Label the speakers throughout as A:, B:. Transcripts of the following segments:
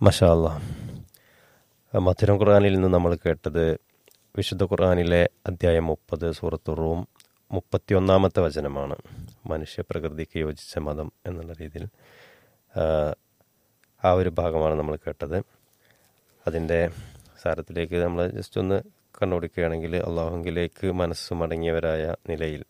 A: മഷാല്ല മധുരം ഖുർആാനിൽ നിന്ന് നമ്മൾ കേട്ടത് വിശുദ്ധ ഖുർആാനിലെ അധ്യായം മുപ്പത് സൂറത്ത് റൂം മുപ്പത്തി ഒന്നാമത്തെ വചനമാണ് മനുഷ്യപ്രകൃതിക്ക് യോജിച്ച മതം എന്നുള്ള രീതിയിൽ ആ, ആ ഒരു ഭാഗമാണ് നമ്മൾ കേട്ടത് അതിൻ്റെ സാരത്തിലേക്ക് നമ്മൾ ജസ്റ്റ് ഒന്ന് കണ്ണോടിക്കുകയാണെങ്കിൽ അള്ളാഹുങ്കിലേക്ക് മനസ്സ് മടങ്ങിയവരായ നിലയിൽ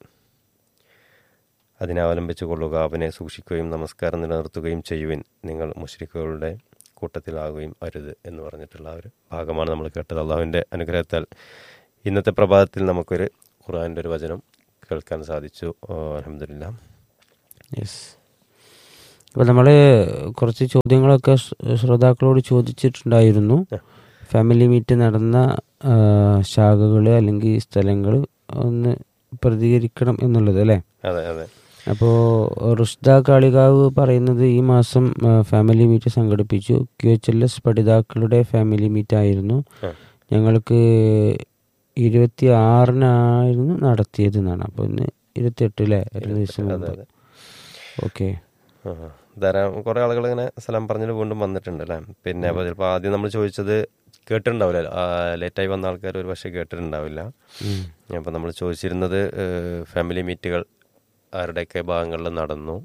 A: അതിനെ അവലംബിച്ചു കൊള്ളുക അവനെ സൂക്ഷിക്കുകയും നമസ്കാരം നിലനിർത്തുകയും ചെയ്യുവിൻ നിങ്ങൾ മുഷ്രിഖുകളുടെ കൂട്ടത്തിലാകുകയും അരുത് എന്ന് പറഞ്ഞിട്ടുള്ള ആ ഒരു ഭാഗമാണ് നമ്മൾ കേട്ടത് അള്ളാഹുവിൻ്റെ അനുഗ്രഹത്താൽ ഇന്നത്തെ പ്രഭാതത്തിൽ നമുക്കൊരു ഖുർആാൻ്റെ ഒരു വചനം കേൾക്കാൻ സാധിച്ചു അലഹമില്ല
B: യെസ് അപ്പോൾ നമ്മൾ കുറച്ച് ചോദ്യങ്ങളൊക്കെ ശ്ര- ശ്രോതാക്കളോട് ചോദിച്ചിട്ടുണ്ടായിരുന്നു
A: ആ.
B: ഫാമിലി മീറ്റ് നടന്ന ശാഖകൾ അല്ലെങ്കിൽ സ്ഥലങ്ങൾ ഒന്ന് പ്രതികരിക്കണം എന്നുള്ളത് അല്ലേ
A: അതെ അതെ
B: അപ്പോൾ റുഷ്ദ കാളികാവ് പറയുന്നത് ഈ മാസം ആ, ഫാമിലി മീറ്റ് സംഘടിപ്പിച്ചു ക്യു എച്ച് എൽ എസ് പഠിതാക്കളുടെ ഫാമിലി മീറ്റ് ആയിരുന്നു
A: ആ.
B: ഞങ്ങൾക്ക് ഇരുപത്തി ആറിനായിരുന്നു നടത്തിയത് എന്നാണ് അപ്പോൾ ഇന്ന് ഇരുപത്തെട്ട് അല്ലേ ഒരു ദിവസം
A: അതെ
B: മുമ്പ്
A: അതെ
B: ഓക്കെ
A: ആ, ധാരാളം കുറേ ആളുകൾ ഇങ്ങനെ സ്ഥലം പറഞ്ഞിട്ട് വീണ്ടും വന്നിട്ടുണ്ട് അല്ലേ പിന്നെ അപ്പോൾ ചിലപ്പോൾ ആദ്യം നമ്മൾ ചോദിച്ചത് കേട്ടിട്ടുണ്ടാവില്ല ആ, ലേറ്റായി വന്ന ആൾക്കാർ ഒരു പക്ഷേ കേട്ടിട്ടുണ്ടാവില്ല അപ്പോൾ നമ്മൾ ചോദിച്ചിരുന്നത് ഫാമിലി മീറ്റുകൾ ആരുടെയൊക്കെ ഭാഗങ്ങളിൽ നടന്നു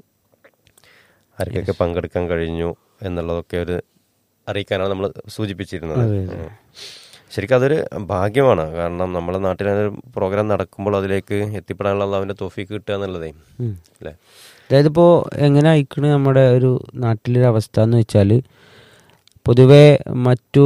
A: ആർക്കൊക്കെ പങ്കെടുക്കാൻ കഴിഞ്ഞു എന്നുള്ളതൊക്കെ ഒരു അറിയിക്കാനാണ് നമ്മൾ സൂചിപ്പിച്ചിരുന്നത്
B: അതെ, അതെ.
A: ഉം. ശരിക്കും അതൊരു ഭാഗ്യമാണ് കാരണം നമ്മുടെ നാട്ടിൽ അങ്ങനെ ഒരു പ്രോഗ്രാം നടക്കുമ്പോൾ അതിലേക്ക് എത്തിപ്പെടാനുള്ള അള്ളാഹുവിൻ്റെ തോഫിക്ക് കിട്ടുക എന്നുള്ളതേ അല്ലേ
B: അതായത് ഇപ്പോൾ എങ്ങനെ അയക്കണ് നമ്മുടെ ഒരു നാട്ടിലൊരു അവസ്ഥ എന്ന് വെച്ചാൽ പൊതുവെ മറ്റു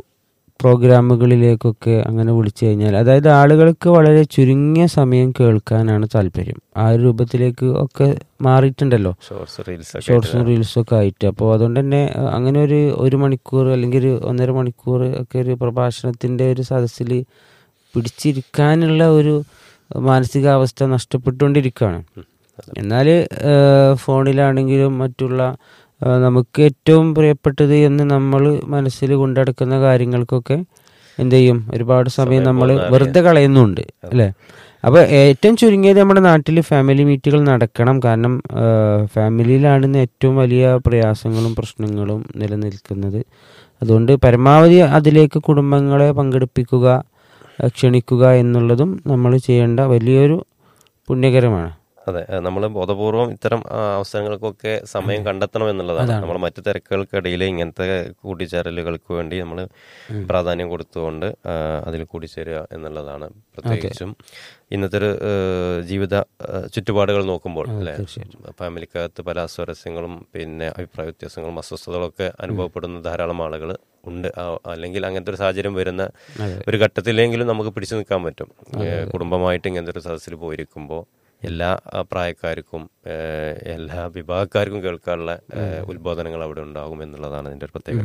B: പ്രോഗ്രാമുകളിലേക്കൊക്കെ അങ്ങനെ വിളിച്ചു കഴിഞ്ഞാൽ അതായത് ആളുകൾക്ക് വളരെ ചുരുങ്ങിയ സമയം കേൾക്കാനാണ് താല്പര്യം ആ ഒരു രൂപത്തിലേക്ക് ഒക്കെ മാറിയിട്ടുണ്ടല്ലോ
A: ഷോർട്സ് റീൽസ് ഒക്കെ
B: ഷോർട്സും റീൽസും ഒക്കെ ആയിട്ട് അപ്പോൾ അതുകൊണ്ട് തന്നെ അഹ്, അങ്ങനെ ഒരു ഒരു മണിക്കൂർ അല്ലെങ്കിൽ ഒരു ഒന്നര മണിക്കൂർ ഒക്കെ ഒരു പ്രഭാഷണത്തിൻ്റെ ഒരു സദസ്സിൽ പിടിച്ചിരിക്കാനുള്ള ഒരു മാനസികാവസ്ഥ നഷ്ടപ്പെട്ടുകൊണ്ടിരിക്കുകയാണ് എന്നാൽ ഫോണിലാണെങ്കിലും മറ്റുള്ള ആ, നമുക്ക് ഏറ്റവും പ്രിയപ്പെട്ടത് എന്ന് നമ്മൾ മനസ്സിൽ കൊണ്ടടക്കുന്ന കാര്യങ്ങൾക്കൊക്കെ എന്ത് ചെയ്യും ഒരുപാട് സമയം നമ്മൾ വെറുതെ കളയുന്നുണ്ട് അല്ലേ അപ്പോൾ ഏറ്റവും ചുരുങ്ങിയത് നമ്മുടെ നാട്ടിൽ ഫാമിലി മീറ്റുകൾ നടക്കണം കാരണം ആ, ഫാമിലിയിലാണ് ഇന്ന് ഏറ്റവും വലിയ പ്രയാസങ്ങളും പ്രശ്നങ്ങളും നിലനിൽക്കുന്നത് അതുകൊണ്ട് പരമാവധി അതിലേക്ക് കുടുംബങ്ങളെ പങ്കെടുപ്പിക്കുക ആ, ക്ഷണിക്കുക എന്നുള്ളതും നമ്മൾ ചെയ്യേണ്ട വലിയൊരു പുണ്യകരമാണ്
A: അതെ നമ്മൾ ബോധപൂർവം ഇത്തരം ആ, അവസരങ്ങൾക്കൊക്കെ സമയം കണ്ടെത്തണം എന്നുള്ളതാണ് നമ്മൾ മറ്റു തിരക്കുകൾക്കിടയിൽ ഇങ്ങനത്തെ കൂട്ടിച്ചേരലുകൾക്ക് വേണ്ടി നമ്മൾ പ്രാധാന്യം കൊടുത്തുകൊണ്ട് ആ, അതിൽ കൂടിച്ചേരുക എന്നുള്ളതാണ് പ്രത്യേകിച്ചും ഇന്നത്തെ ഒരു ആ, ജീവിത ആ, ചുറ്റുപാടുകൾ നോക്കുമ്പോൾ അല്ലെ ഫാമിലിക്കകത്ത് പല അസ്വരസ്യങ്ങളും പിന്നെ അഭിപ്രായ വ്യത്യാസങ്ങളും അസ്വസ്ഥതകളൊക്കെ അനുഭവപ്പെടുന്ന ധാരാളം ആളുകൾ ഉണ്ട് ആ- അല്ലെങ്കിൽ അങ്ങനത്തെ ഒരു സാഹചര്യം വരുന്ന ഒരു ഘട്ടത്തിലെങ്കിലും നമുക്ക് പിടിച്ചു നിൽക്കാൻ പറ്റും ഏ, കുടുംബമായിട്ട് ഇങ്ങനത്തെ ഒരു സദസ്സിൽ പോയിരിക്കുമ്പോൾ എല്ലാ ആ, പ്രായക്കാർക്കും ഏ, എല്ലാ വിഭാഗക്കാർക്കും കേൾക്കാനുള്ള ഏ, ഉത്ബോധനങ്ങൾ അവിടെ ഉണ്ടാകും എന്നുള്ളതാണ് ഇതിന്റെ ഒരു പ്രത്യേകത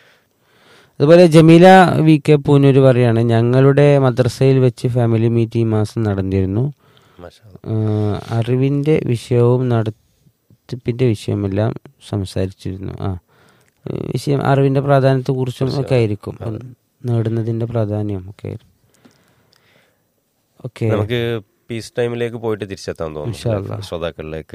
B: അതുപോലെ ജമീല വി കെ പൂനൂര് പറയാണ് ഞങ്ങളുടെ മദ്രസയിൽ വെച്ച് ഫാമിലി മീറ്റ് ഈ മാസം നടന്നിരുന്നു
A: മാഷാ അല്ലാ.
B: ആഹ് അറിവിൻ്റെ വിഷയവും നടത്തിപ്പിൻ്റെ വിഷയമെല്ലാം സംസാരിച്ചിരുന്നു ആ ഏഹ് വിഷയം അറിവിൻ്റെ പ്രാധാന്യത്തെക്കുറിച്ചും ഒക്കെ ആയിരിക്കും നേടുന്നതിൻ്റെ പ്രാധാന്യം ഒക്കെ ഓക്കെ
A: നമുക്ക് പീസ് ടൈമിലേക്ക് പോയിട്ട് തിരിച്ചെത്താൻ തോന്നുന്നു ശ്രോതാക്കളിലേക്ക്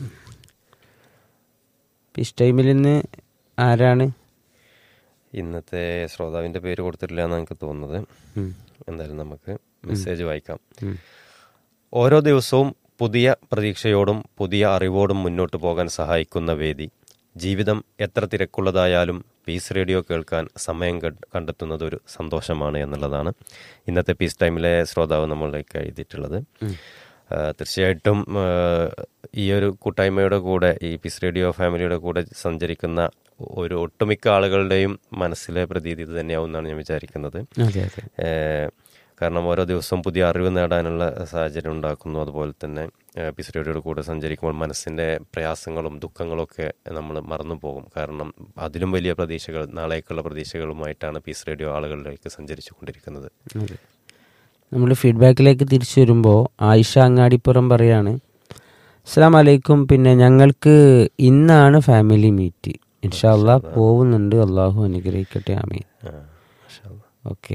B: പീസ് ടൈമിൽ നിന്ന് ആരാണ്
A: ഇന്നത്തെ ശ്രോതാവിന്റെ പേര് കൊടുത്തിട്ടില്ല എന്നാണ് എനിക്ക് തോന്നുന്നത്
B: ഉം.
A: എന്തായാലും നമുക്ക് മെസ്സേജ് വായിക്കാം
B: ഉം.
A: ഓരോ ദിവസവും പുതിയ പ്രതീക്ഷയോടും പുതിയ അറിവോടും മുന്നോട്ട് പോകാൻ സഹായിക്കുന്ന വേദി ജീവിതം എത്ര തിരക്കുള്ളതായാലും പീസ് റേഡിയോ കേൾക്കാൻ സമയം കണ്ട്- കണ്ടെത്തുന്നത് ഒരു സന്തോഷമാണ് എന്നുള്ളതാണ് ഇന്നത്തെ പീസ് ടൈമിലെ ശ്രോതാവ് നമ്മളിലേക്ക് എഴുതിയിട്ടുള്ളത് ആ, തീർച്ചയായിട്ടും ആ, ഈ ഒരു കൂട്ടായ്മയുടെ കൂടെ ഈ പീസ് റേഡിയോ ഫാമിലിയുടെ കൂടെ സഞ്ചരിക്കുന്ന ഒരു ഒട്ടുമിക്ക ആളുകളുടെയും മനസ്സിലെ പ്രതീതി ഇത് തന്നെയാവും എന്നാണ് ഞാൻ വിചാരിക്കുന്നത്
B: അതെ അതെ
A: ഏഹ് കാരണം ഓരോ ദിവസവും പുതിയ അറിവ് നേടാനുള്ള സാഹചര്യം ഉണ്ടാക്കുന്നു അതുപോലെ തന്നെ പീസ് റേഡിയോയുടെ കൂടെ സഞ്ചരിക്കുമ്പോൾ മനസ്സിൻ്റെ പ്രയാസങ്ങളും ദുഃഖങ്ങളും ഒക്കെ നമ്മൾ മറന്നു പോകും കാരണം അതിലും വലിയ പ്രതീക്ഷകൾ നാളേക്കുള്ള പ്രതീക്ഷകളുമായിട്ടാണ് പീസ് റേഡിയോ ആളുകളിലേക്ക് സഞ്ചരിച്ചു കൊണ്ടിരിക്കുന്നത്
B: അതെ നമ്മൾ ഫീഡ്ബാക്കിലേക്ക് തിരിച്ചു വരുമ്പോൾ ആയിഷ അങ്ങാടിപ്പുറം പറയാണ് അസ്സാം വലൈക്കും പിന്നെ ഞങ്ങൾക്ക് ഇന്നാണ് ഫാമിലി മീറ്റ് ഇൻഷാല്ലാ പോകുന്നുണ്ട് അള്ളാഹു അനുഗ്രഹിക്കട്ടെ ആമീൻ
A: ആ, മാഷാ അല്ലാ.
B: ഓക്കെ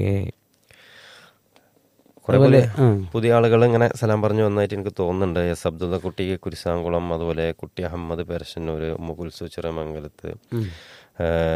A: കുറേ പുതിയ
B: ഉം.
A: പുതിയ ആളുകൾ ഇങ്ങനെ സലാം പറഞ്ഞു വന്നായിട്ട് എനിക്ക് തോന്നുന്നുണ്ട് എസ് അബ്ദുള്ള കുട്ടി കുരിശാങ്കുളം അതുപോലെ കുട്ടി അഹമ്മദ് പേരശന്നൂർ ഉമ്മ കുൽസു ചിറമംഗലത്ത് ഏഹ്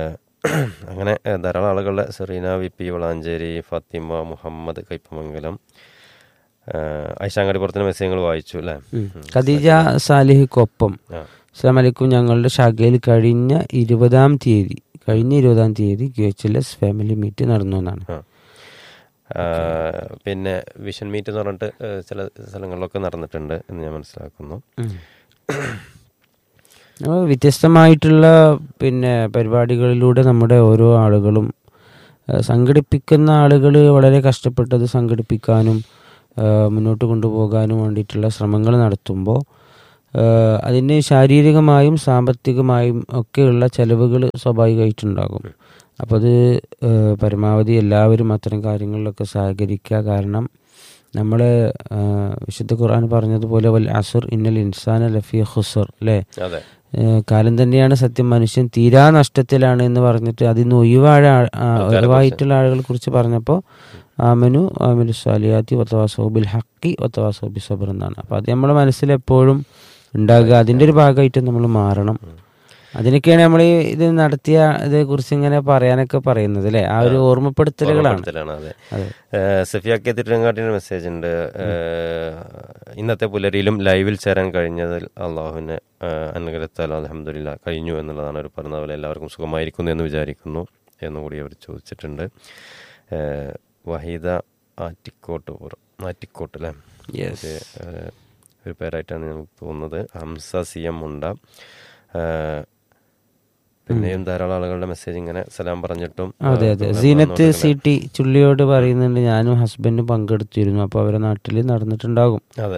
A: അങ്ങനെ ഏഹ്, ധാരാളം ആളുകളുടെ സെറീന വി പി വളാഞ്ചേരി ഫാത്തിമ മുഹമ്മദ് കൈപ്പമംഗലം ഏഹ്, ഐശാങ്ങാടിപ്പുറത്തിൻ്റെ മെസ്സേജുകൾ വായിച്ചു അല്ലേ
B: ഉം. ഖദീജ സാലിഹിക്കൊപ്പം
A: ആ
B: അസ്സാം വലൈക്കും ഞങ്ങളുടെ ശാഖയിൽ കഴിഞ്ഞ ഇരുപതാം തീയതി കഴിഞ്ഞ ഇരുപതാം തീയതി Q H L S family meet നടന്നു എന്നാണ്
A: ആ. ആ, പിന്നെ വിഷൻ മീറ്റ് എന്ന് പറഞ്ഞിട്ട് ഏഹ്, ചില സ്ഥലങ്ങളിലൊക്കെ നടന്നിട്ടുണ്ട് എന്ന് ഞാൻ മനസ്സിലാക്കുന്നു
B: ഉം. അപ്പോൾ വ്യത്യസ്തമായിട്ടുള്ള പിന്നെ പരിപാടികളിലൂടെ നമ്മുടെ ഓരോ ആളുകളും ഏഹ്, സംഘടിപ്പിക്കുന്ന ആളുകൾ വളരെ കഷ്ടപ്പെട്ടത് സംഘടിപ്പിക്കാനും ഏഹ്, മുന്നോട്ട് കൊണ്ടുപോകാനും വേണ്ടിയിട്ടുള്ള ശ്രമങ്ങൾ നടത്തുമ്പോൾ ഏഹ്, അതിന് ശാരീരികമായും സാമ്പത്തികമായും ഒക്കെയുള്ള ചെലവുകൾ സ്വാഭാവികമായിട്ടുണ്ടാകും അപ്പോൾ അത് ഏഹ്, പരമാവധി എല്ലാവരും അത്തരം കാര്യങ്ങളിലൊക്കെ സഹകരിക്കുക കാരണം നമ്മൾ വിശുദ്ധ ഖുർആൻ പറഞ്ഞതുപോലെ വൽ അസുർ ഇന്നൽ ഇൻസാന ലഫി ഹുസർ അല്ലേ
A: അതെ
B: ഏഹ് കാലം തന്നെയാണ് സത്യം മനുഷ്യൻ തീരാ നഷ്ടത്തിലാണ് എന്ന് പറഞ്ഞിട്ട് അതിന് ഒഴിവാഴ ഒഴിവായിട്ടുള്ള ആളുകളെ കുറിച്ച് പറഞ്ഞപ്പോൾ ആമനു ആമിനു സാലിയാത്തി ഒത്തവാസോബിൽ ഹക്കി ഒത്തവാസോബി സബർ എന്നാണ് അപ്പോൾ അത് നമ്മുടെ മനസ്സിൽ എപ്പോഴും ഉണ്ടാകുക അതിൻ്റെ ഒരു ഭാഗമായിട്ട് നമ്മൾ മാറണം അതിനൊക്കെയാണ് നമ്മൾ ഈ ഇത് നടത്തിയ ഇതേ കുറിച്ച് ഇങ്ങനെ പറയാനൊക്കെ പറയുന്നത് അല്ലേ ആ ഒരു ഓർമ്മപ്പെടുത്തലുകളാണ്
A: ഓർമ്മപ്പെടുത്തലാണ് അതെ
B: അതെ
A: ഏഹ്, സഫിയാക്കിയ തിരുവങ്കാട്ടിൻ്റെ മെസ്സേജ് ഉണ്ട് ഏഹ്, ഇന്നത്തെ പുലരിയിലും ലൈവിൽ ചേരാൻ കഴിഞ്ഞതിൽ അള്ളാഹുവിന് അനുഗ്രഹത്താൽ അലഹമില്ല കഴിഞ്ഞു എന്നുള്ളതാണ് അവർ പറഞ്ഞത് പോലെ എല്ലാവർക്കും സുഖമായിരിക്കുന്നു എന്ന് വിചാരിക്കുന്നു എന്നുകൂടി അവർ ചോദിച്ചിട്ടുണ്ട് ഏഹ്, വഹീദ ആറ്റിക്കോട്ട് പുറം ആറ്റിക്കോട്ട് അല്ലേ
B: Yes.
A: ഒരു, ഏഹ്, ഒരു പേരായിട്ടാണ് ഞങ്ങൾക്ക് തോന്നുന്നത് ഹംസ സി എം മുണ്ട ഏഹ്, പിന്നെയും ധാരാളം ആളുകളുടെ മെസ്സേജ് ഇങ്ങനെ സലാം പറഞ്ഞിട്ടും
B: അതെ
A: ഏഹ്,
B: അതെ
A: തുടർന്ന്
B: സീനത്ത്
A: വന്നുകൊണ്ടിരിക്കുന്ന-
B: സി ടി ചുള്ളിയോട് പറയുന്നുണ്ട് ഞാനും ഹസ്ബൻഡും പങ്കെടുത്തിരുന്നു അപ്പോൾ അവരെ നാട്ടിൽ നടന്നിട്ടുണ്ടാകും
A: അതെ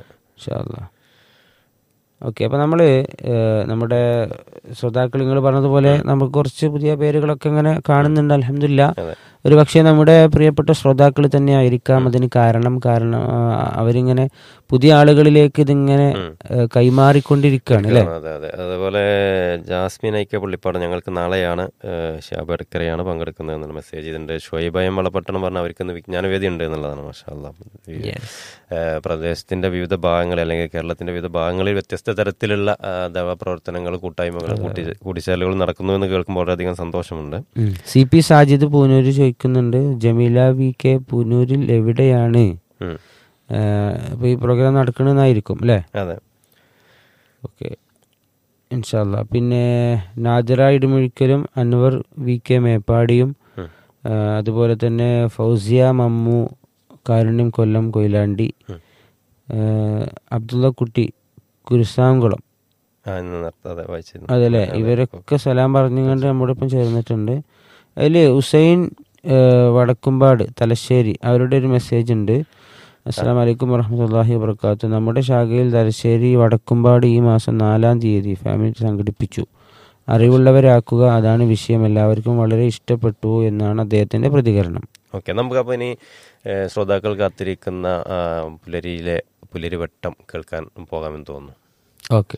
B: ഓക്കെ അപ്പോൾ നമ്മൾ നമ്മുടെ ശ്രോതാക്കൾ നിങ്ങൾ പറഞ്ഞതുപോലെ നമുക്ക് കുറച്ച് പുതിയ പേരുകളൊക്കെ ഇങ്ങനെ കാണുന്നുണ്ട് അലഹമില്ല
A: അതെ
B: ഒരു പക്ഷേ നമ്മുടെ പ്രിയപ്പെട്ട ശ്രോതാക്കൾ തന്നെ ആയിരിക്കാം അതിന് കാരണം കാരണം ആ, അവരിങ്ങനെ പുതിയ ആളുകളിലേക്ക് ഇതിങ്ങനെ ഏ, കൈമാറിക്കൊണ്ടിരിക്കുകയാണ് അല്ലേ
A: അതെ അതെ അതുപോലെ ജാസ്മിൻ ഐക്യ പുള്ളിപ്പാട് ഞങ്ങൾക്ക് നാളെയാണ് ഏഹ്, ഷാബ് അടുക്കരയാണ് പങ്കെടുക്കുന്നത് എന്നുള്ള മെസ്സേജ് ചെയ്തിട്ടുണ്ട് ഷൊയ്ബയം വളപട്ടണം പറഞ്ഞ അവർക്ക് ഇന്ന് വിജ്ഞാനവേദി ഉണ്ട് എന്നുള്ളതാണ് മാഷാല്ല പ്രദേശത്തിന്റെ വിവിധ ഭാഗങ്ങളിൽ അല്ലെങ്കിൽ കേരളത്തിന്റെ വിവിധ ഭാഗങ്ങളിൽ വ്യത്യസ്ത തരത്തിലുള്ള ദവ പ്രവർത്തനങ്ങൾ കൂട്ടായ്മകൾ കൂട്ടി കൂടിച്ചാലുകൾ നടക്കുന്നു എന്ന് കേൾക്കുമ്പോൾ വളരെയധികം സന്തോഷമുണ്ട്
B: സി പി സാജിദ് പൂനൂര് ചോദിക്കുന്നുണ്ട് ജമീല വി കെ പൂനൂരിൽ എവിടെയാണ്
A: ഉം.
B: അപ്പോൾ ഈ പ്രോഗ്രാം നടക്കണമെന്നായിരിക്കും അല്ലേ
A: അതെ
B: ഓക്കെ ഇൻഷാല്ല പിന്നെ നാജറ ഇടുമുഴിക്കലും അൻവർ വി കെ മേപ്പാടിയും
A: ഉം.
B: ആ, അതുപോലെ തന്നെ ഫൗസിയ മമ്മു കാരുണ്യം കൊല്ലം കൊയിലാണ്ടി
A: ഉം.
B: ആ, അബ്ദുള്ള കുട്ടി കുരുസാംകുളം
A: ആ ഇന്ന് നിർത്താതെ വായിച്ചിരുന്നു
B: അതല്ലേ ഇവരൊക്കെ സലാം പറഞ്ഞുകൊണ്ട് നമ്മുടെ ഒപ്പം ചേർന്നിട്ടുണ്ട് അതിൽ ഹുസൈൻ ആ, വടക്കുംപാട് തലശ്ശേരി അവരുടെ ഒരു മെസ്സേജ് ഉണ്ട് അസ്സാം വലൈക്കും വറഹമത്തല്ലാഹി വബർക്കാത്തു നമ്മുടെ ശാഖയിൽ തലശ്ശേരി വടക്കുംപാട് ഈ മാസം നാലാം തീയതി ഫാമിലി സംഘടിപ്പിച്ചു അറിവുള്ളവരാക്കുക അതാണ് വിഷയം എല്ലാവർക്കും വളരെ ഇഷ്ടപ്പെട്ടു എന്നാണ് അദ്ദേഹത്തിന്റെ പ്രതികരണം
A: ഓക്കെ നമുക്ക് അപ്പോൾ ഇനി ഏഹ്, ശ്രോതാക്കൾ കാത്തിരിക്കുന്ന ആ, പുലരിയിലെ പുലരിവട്ടം കേൾക്കാൻ പോകാമെന്ന് തോന്നുന്നു
B: ഓക്കെ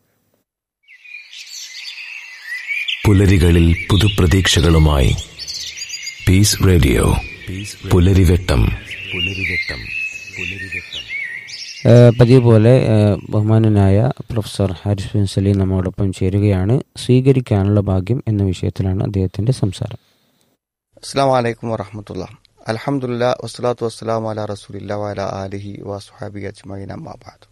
C: പുലരികളിൽ പുതുപ്രതീക്ഷകളുമായി പീസ് റേഡിയോ പുലരിവെട്ടം പുലരിവെട്ടം പുലരിവെട്ടം
B: പതിവ് പോലെ ആ, ബഹുമാനനായ പ്രൊഫസർ ഹാരിസ് ബിൻ സലീം നമ്മോടൊപ്പം ചേരുകയാണ് സ്വീകരിക്കാനുള്ള ഭാഗ്യം എന്ന വിഷയത്തിലാണ് അദ്ദേഹത്തിന്റെ സംസാരം
D: അസ്സാം വലൈക്കും വറഹമത്തുള്ള അലഹമുല്ല വസ്സലാത്തു വസ്സലാം അല റസൂലില്ല വല ആലിഹി വസുഹാബി അജ്മൈൻ അമ്മാബാദ്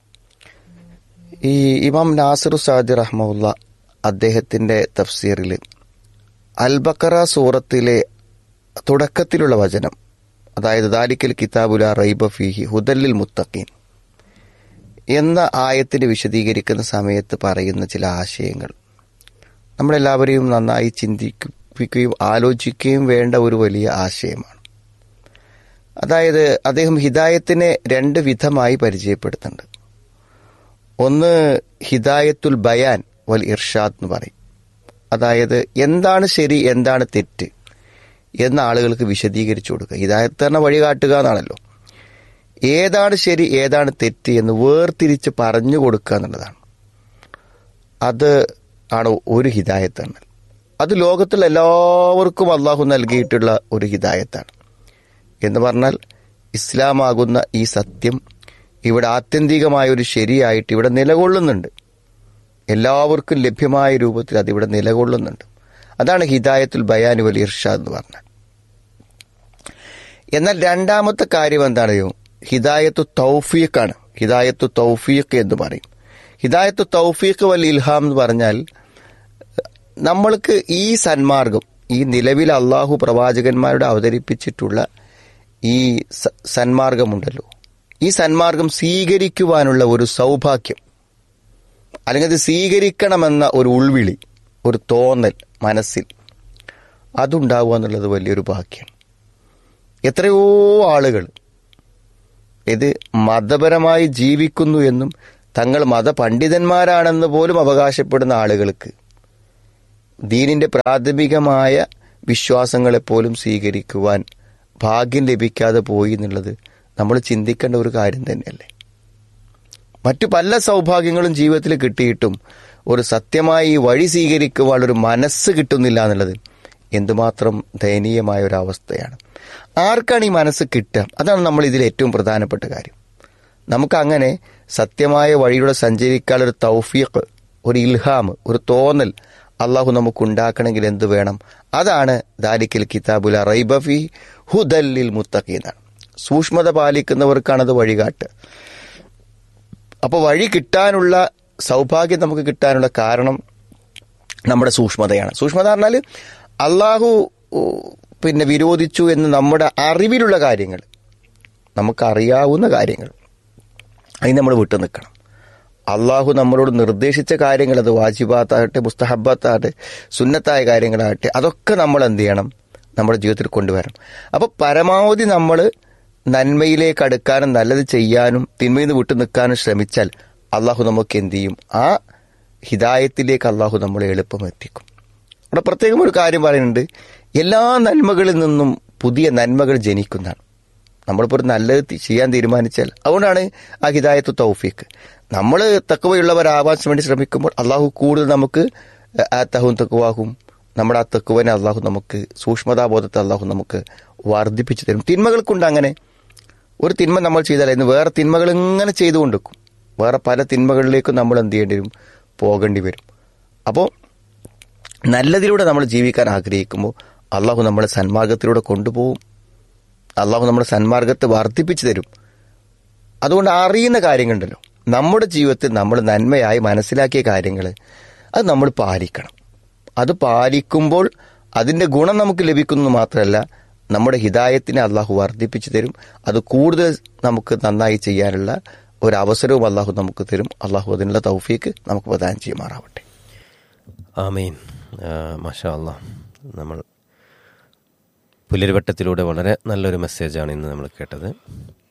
D: ഈ ഇമാം നാസിറു സാദി റഹ്മുല്ല അദ്ദേഹത്തിന്റെ തഫ്സീറിൽ അൽ ബക്കറ സൂറത്തിലെ തുടക്കത്തിലുള്ള വചനം അതായത് ദാലിക്കൽ കിതാബുല റൈബ ഫീഹി ഹുദല്ലിൽ മുത്തഖീൻ എന്ന ആയത്തിന് വിശദീകരിക്കുന്ന സമയത്ത് പറയുന്ന ചില ആശയങ്ങൾ നമ്മളെല്ലാവരെയും നന്നായി ചിന്തിപ്പിക്കുകയും ആലോചിക്കുകയും വേണ്ട ഒരു വലിയ ആശയമാണ് അതായത് അദ്ദേഹം ഹിദായത്തിനെ രണ്ട് വിധമായി പരിചയപ്പെടുത്തുന്നുണ്ട് ഒന്ന് ഹിദായത്തുൽ ബയാൻ വൽ ഇർഷാദ് എന്ന് പറയും അതായത് എന്താണ് ശരി എന്താണ് തെറ്റ് എന്ന ആളുകൾക്ക് വിശദീകരിച്ചു കൊടുക്കുക ഹിദായത്ത് പറഞ്ഞ വഴി കാട്ടുക എന്നാണല്ലോ ഏതാണ് ശരി ഏതാണ് തെറ്റ് എന്ന് വേർതിരിച്ച് പറഞ്ഞു കൊടുക്കുക എന്നുള്ളതാണ് അത് ആണ് ഒരു ഹിദായത്ത് എന്നാൽ അത് ലോകത്തിൽ എല്ലാവർക്കും അള്ളാഹു നൽകിയിട്ടുള്ള ഒരു ഹിദായത്താണ് എന്ന് പറഞ്ഞാൽ ഇസ്ലാമാകുന്ന ഈ സത്യം ഇവിടെ ആത്യന്തികമായ ഒരു ശരിയായിട്ട് ഇവിടെ നിലകൊള്ളുന്നുണ്ട് എല്ലാവർക്കും ലഭ്യമായ രൂപത്തിൽ അതിവിടെ നിലകൊള്ളുന്നുണ്ട് അതാണ് ഹിദായത്തുൽ ബയാൻ വൽ ഇർഷാദ് എന്ന് പറഞ്ഞത് എന്നാൽ രണ്ടാമത്തെ കാര്യം എന്താണെയോ ഹിദായത്തു തൗഫീഖാണ് ഹിദായത്തു തൗഫീഖ് എന്ന് പറയും ഹിദായത്തു തൗഫീഖ് വൽ ഇൽഹാം എന്ന് പറഞ്ഞാൽ നമ്മൾക്ക് ഈ സന്മാർഗം ഈ നിലവിൽ അള്ളാഹു പ്രവാചകന്മാരുടെ അവതരിപ്പിച്ചിട്ടുള്ള ഈ സ- സന്മാർഗമുണ്ടല്ലോ ഈ സന്മാർഗം സ്വീകരിക്കുവാനുള്ള ഒരു സൗഭാഗ്യം അല്ലെങ്കിൽ അത് സ്വീകരിക്കണമെന്ന ഒരു ഉൾവിളി ഒരു തോന്നൽ മനസ്സിൽ അതുണ്ടാവുക എന്നുള്ളത് വലിയൊരു ഭാഗ്യമാണ് എത്രയോ ആളുകൾ ഇത് മതപരമായി ജീവിക്കുന്നു എന്നും തങ്ങൾ മതപണ്ഡിതന്മാരാണെന്ന് പോലും അവകാശപ്പെടുന്ന ആളുകൾക്ക് ദീനിന്റെ പ്രാഥമികമായ വിശ്വാസങ്ങളെപ്പോലും സ്വീകരിക്കുവാൻ ഭാഗ്യം ലഭിക്കാതെ പോയി എന്നുള്ളത് നമ്മൾ ചിന്തിക്കേണ്ട ഒരു കാര്യം തന്നെയല്ലേ മറ്റു പല സൗഭാഗ്യങ്ങളും ജീവിതത്തിൽ കിട്ടിയിട്ടും ഒരു സത്യമായി ഈ വഴി സ്വീകരിക്കുവാൻ ഒരു മനസ്സ് കിട്ടുന്നില്ല എന്നുള്ളത് എന്തുമാത്രം ദയനീയമായ ഒരു അവസ്ഥയാണ് ആർക്കാണ് ഈ മനസ്സ് കിട്ടുക അതാണ് നമ്മൾ ഇതിൽ ഏറ്റവും പ്രധാനപ്പെട്ട കാര്യം നമുക്ക് അങ്ങനെ സത്യമായ വഴിയിലൂടെ സഞ്ചരിക്കാനുള്ള ഒരു തൗഫീഖ് ഒരു ഇൽഹാം ഒരു തോന്നൽ അള്ളാഹു നമുക്ക് ഉണ്ടാക്കണമെങ്കിൽ എന്ത് വേണം അതാണ് ദാലിക്കൽ കിതാബുല റൈബഫി ഹുദല്ലിൽ മുത്തഖീന്നാണ് സൂക്ഷ്മത പാലിക്കുന്നവർക്കാണത് വഴികാട്ട് അപ്പോൾ വഴി കിട്ടാനുള്ള സൗഭാഗ്യം നമുക്ക് കിട്ടാനുള്ള കാരണം നമ്മുടെ സൂക്ഷ്മതയാണ് സൂക്ഷ്മത പറഞ്ഞാൽ അള്ളാഹു ഉ, പിന്നെ വിരോധിച്ചു എന്ന് നമ്മുടെ അറിവിലുള്ള കാര്യങ്ങൾ നമുക്കറിയാവുന്ന കാര്യങ്ങൾ അതിന് നമ്മൾ വിട്ടു നിൽക്കണം അള്ളാഹു നമ്മളോട് നിർദ്ദേശിച്ച കാര്യങ്ങൾ അത് വാജിബാത്താകട്ടെ മുസ്തഹബാത്താകട്ടെ സുന്നത്തായ കാര്യങ്ങളാകട്ടെ അതൊക്കെ നമ്മൾ എന്ത് ചെയ്യണം നമ്മുടെ ജീവിതത്തിൽ കൊണ്ടുവരണം അപ്പോൾ പരമാവധി നമ്മൾ നന്മയിലേക്ക് അടുക്കാനും നല്ലത് ചെയ്യാനും തിന്മയിൽ നിന്ന് വിട്ടു നിൽക്കാനും ശ്രമിച്ചാൽ അള്ളാഹു നമുക്ക് എന്ത് ചെയ്യും ആ ഹിദായത്തിലേക്ക് അള്ളാഹു നമ്മളെ എളുപ്പം എത്തിക്കും അവിടെ പ്രത്യേകം ഒരു കാര്യം പറയുന്നുണ്ട് എല്ലാ നന്മകളിൽ നിന്നും പുതിയ നന്മകൾ ജനിക്കുന്നതാണ് നമ്മളിപ്പോൾ ഒരു നല്ലത് തി- ചെയ്യാൻ തീരുമാനിച്ചാൽ അതുകൊണ്ടാണ് ആ ഹിദായത്ത് തൗഫീക്ക് നമ്മൾ തക്കവയുള്ളവരാവാൻ വേണ്ടി ശ്രമിക്കുമ്പോൾ അള്ളാഹു കൂടുതൽ നമുക്ക് ആ തഹും തക്കുവാകും നമ്മുടെ ആ തക്കുവനെ അള്ളാഹു നമുക്ക് സൂക്ഷ്മതാബോധത്തെ അള്ളാഹു നമുക്ക് വർദ്ധിപ്പിച്ചു തരും തിന്മകൾക്കുണ്ട് അങ്ങനെ ഒരു തിന്മ നമ്മൾ ചെയ്താൽ ഇന്ന് വേറെ തിന്മകൾ ഇങ്ങനെ ചെയ്തുകൊണ്ടിരിക്കും വേറെ പല തിന്മകളിലേക്കും നമ്മൾ എന്ത് ചെയ്യേണ്ടി വരും പോകേണ്ടി വരും അപ്പോൾ നല്ലതിലൂടെ നമ്മൾ ജീവിക്കാൻ ആഗ്രഹിക്കുമ്പോൾ അള്ളാഹു നമ്മളെ സന്മാർഗത്തിലൂടെ കൊണ്ടുപോകും അള്ളാഹു നമ്മുടെ സന്മാർഗത്തെ വർദ്ധിപ്പിച്ചു തരും അതുകൊണ്ട് അറിയുന്ന കാര്യങ്ങളുണ്ടല്ലോ നമ്മുടെ ജീവിതത്തിൽ നമ്മൾ നന്മയായി മനസ്സിലാക്കിയ കാര്യങ്ങൾ അത് നമ്മൾ പാലിക്കണം അത് പാലിക്കുമ്പോൾ അതിൻ്റെ ഗുണം നമുക്ക് ലഭിക്കുന്നു മാത്രമല്ല നമ്മുടെ ഹിദായത്തിനെ അള്ളാഹു വർദ്ധിപ്പിച്ചു തരും അത് കൂടുതൽ നമുക്ക് നന്നായി ചെയ്യാനുള്ള ഒരു അവസരവും അള്ളാഹു നമുക്ക് തരും അള്ളാഹു അതിനുള്ള തൗഫീക്ക് നമുക്ക് പ്രദാനം ചെയ്യുമാറാവട്ടെ
A: ആമീൻ മാഷാ അല്ലാ നമ്മൾ പുലരിവട്ടത്തിലൂടെ വളരെ നല്ലൊരു മെസ്സേജാണ് ഇന്ന് നമ്മൾ കേട്ടത്